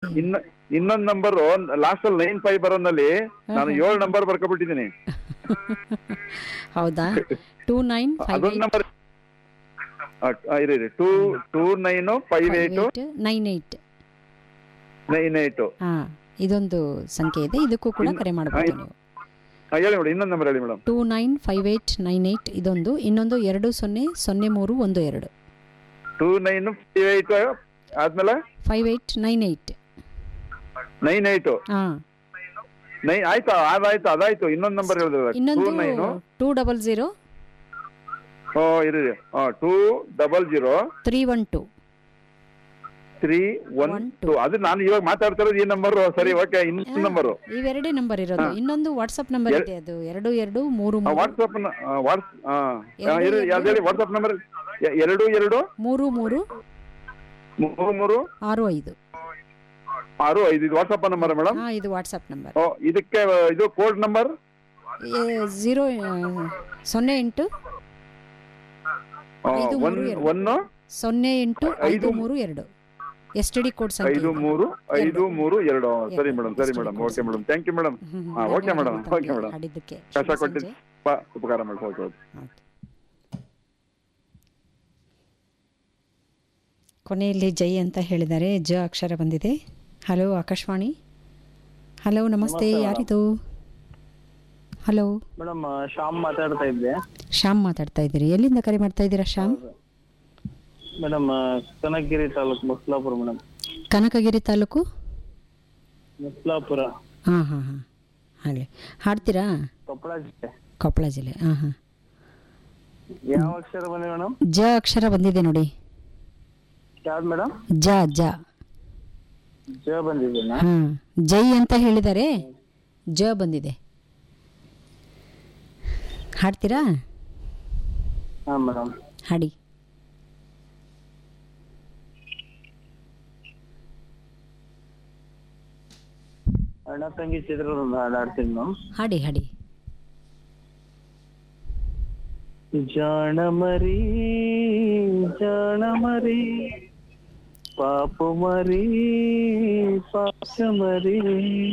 ಇನ್ನ ಇನ್ನೊಂದ್ number last ಅಲ್ಲಿ ನೈನ್ ಫೈವ್ ಬರೋನಲ್ಲಿ ನಾನು ಏಳು ನಂಬರ್ ಬರ್ಕೊಬಿಟ್ಟಿದ್ದೀನಿ ಹೌದಾ ಟೂ ನೈನ್ ಫೈವ್ ಅದೊಂದ್ ನಂಬರ್ ಇರಿ ಇರಿ two two nine five eight nine eight nine eight ಹಾ ಇದೊಂದು ಸಂಖ್ಯೆ ಇದೆ ಇದಕ್ಕೂ ಕೂಡ ಕರೆ ಮಾಡಬಹುದು ನೀವು ಹೇಳಿ ಮೇಡಮ್ ಇನ್ನೊಂದ್ ನಂಬರ್ ಹೇಳಿ madam two nine five eight nine eight ಇದೊಂದು ಇನ್ನೊಂದು ಎರಡು ಸೊನ್ನೆ ಸೊನ್ನೆ ಮೂರು ಒಂದು ಎರಡು ಟೂ ನೈನ್ ಫೈವ್ ಏಟ್ ಆದ್ಮೇಲೆ five eight nine eight nine eight ಹಾ ನೈನ್ ಆಯ್ತಾ ಅದಾಯ್ತು ಅದಾಯ್ತು ಇನ್ನೊಂದ್ ನಂಬರ್ ಹೇಳಿದ್ರೆ ಟೂ ಇನ್ನೊಂದು ನೈನ್ ಟೂ ಡಬಲ್ ಜೀರೋ ಓ ಇರಿ two double zero three one two three one One, two ಅದು ನಾನು ಇವಾಗ ಮಾತಾಡ್ತಾ ಇರೋದು ಈ ನಂಬರ್ ಸರಿ ಓಕೆ ಇನ್ನೊಂದು ನಂಬರು ಇವೆರಡೇ ನಂಬರ್ ಇರೋದು ಇನ್ನೊಂದು ವಾಟ್ಸಪ್ ನಂಬರ್ ಇದೆ ಅದು ಎರಡು ಎರಡು ಮೂರು ಮೂರು ವಾಟ್ಸಪ್ ವಾಟ್ಸ್ ಎರಡು, ಇರಿ ಎರಡು. ಯಾವ್ದು ಹೇಳಿ ವಾಟ್ಸಪ್ ನಂಬರ್ ಎರಡು ಎರಡು ಮೂರು ಮೂರು ಮೂರು ಮೂರು ಆರು ಐದು ಆರು ಐದು ಇದು ವಾಟ್ಸಪ್ ನಂಬರ್ ಮೇಡಮ್ ಹಾ ಇದು ವಾಟ್ಸಪ್ ನಂಬರ್ ಓ ಇದಕ್ಕೆ ಇದು ಕೋಡ್ ನಂಬರ್ ಝೀರೋ ಸೊನ್ನೆ ಎಂಟು ಐದು ಒನ್ ಮೂರು ಎರಡು. ಒನ್ ಸೊನ್ನೆ ಎಂಟು ಐದು ಐದು ಮೂರು ಎರಡು ಎಸ್ ಟಿ ಡಿ ಕೋಡ್ ಸಂಖ್ಯೆ ಐದು ಇದು. ಮೂರು ಐದು ಮೂರು ಎರಡು ಸರಿ ಎರಡು. ಮೇಡಮ್ ಸರಿ ಎಷ್ಟು madam code okay madam thank you madam hmm, hmm. ಹಾ, ಓಕೆ ಮೇಡಮ್, ಧನ್ಯವಾದಗಳು ಓಕೆ ಮೇಡಮ್. ಹಾಡಿದ್ದಕ್ಕೆ ಕಷ್ಟ ಶುಭ ಕೊಟ್ಟಿದ್ದು ಸಂಜೆ. ಉಪಕಾರ ಮಾಡಿ ಓಕೆ ಓಕೆ ಓಕೆ. ಕೊನೆಯಲ್ಲಿ ಜೈ ಅಂತ ಹೇಳಿದ್ದಾರೆ ಜ ಅಕ್ಷರ ಬಂದಿದೆ ಹಲೋ ಆಕಾಶವಾಣಿ ಹಲೋ ನಮಸ್ತೆ ಯಾರಿದು ಹಲೋ ಮೇಡಮ್ ಶ್ಯಾಮ್ ಮಾತಾಡ್ತಾ ಇದ್ದೆ ಶ್ಯಾಮ್ ಮಾತಾಡ್ತಾ ಇದ್ದೀರಿ ಎಲ್ಲಿಂದ ಕರೆ ಮಾಡ್ತಾ ಇದ್ದೀರಾ ಶ್ಯಾಮ್ ಮೇಡಮ್ ಕನಕಗಿರಿ ತಾಲೂಕು ಮುಸ್ಲಾಪುರ ಮೇಡಮ್ ಕನಕಗಿರಿ ತಾಲೂಕು ಮುಸ್ಲಾಪುರ ಹಾಂ ಹಾಂ ಹಾಂ ಹಾಗೆ ಹಾಡ್ತೀರಾ ಕೊಪ್ಪಳ ಜಿಲ್ಲೆ ಕೊಪ್ಪಳ ಜಿಲ್ಲೆ ಹಾಂ ಹಾಂ ಯಾವ ಅಕ್ಷರ ಬಂದಿದೆ ಮೇಡಮ್ ಜ ಅಕ್ಷರ ಬಂದಿದೆ ನೋಡಿ ಯಾವ್ದು ಮೇಡಮ್ ಜ ಜ ಜ ಬಂದಿದೆನಾ ಹಾಂ ಜೈ ಅಂತ ಹೇಳಿದ್ದಾರೆ ಜ ಬಂದಿದೆ ಹಾಡ್ತೀರಾ ಹಾ ಮೇಡಮ್ ಹಾಡಿ ಅಣ್ಣ ತಂಗಿ ಚಿತ್ರದ ಹಾಡಾಡ್ತೀನಿ ಮ್ಯಾಮ್ ಹಾಡಿ ಹಾಡಿ ಜಾಣ ಮರಿ ಜಾಣ ಮರಿ ಪಾಪ ಮರಿ ಪಾಪ ಮರಿ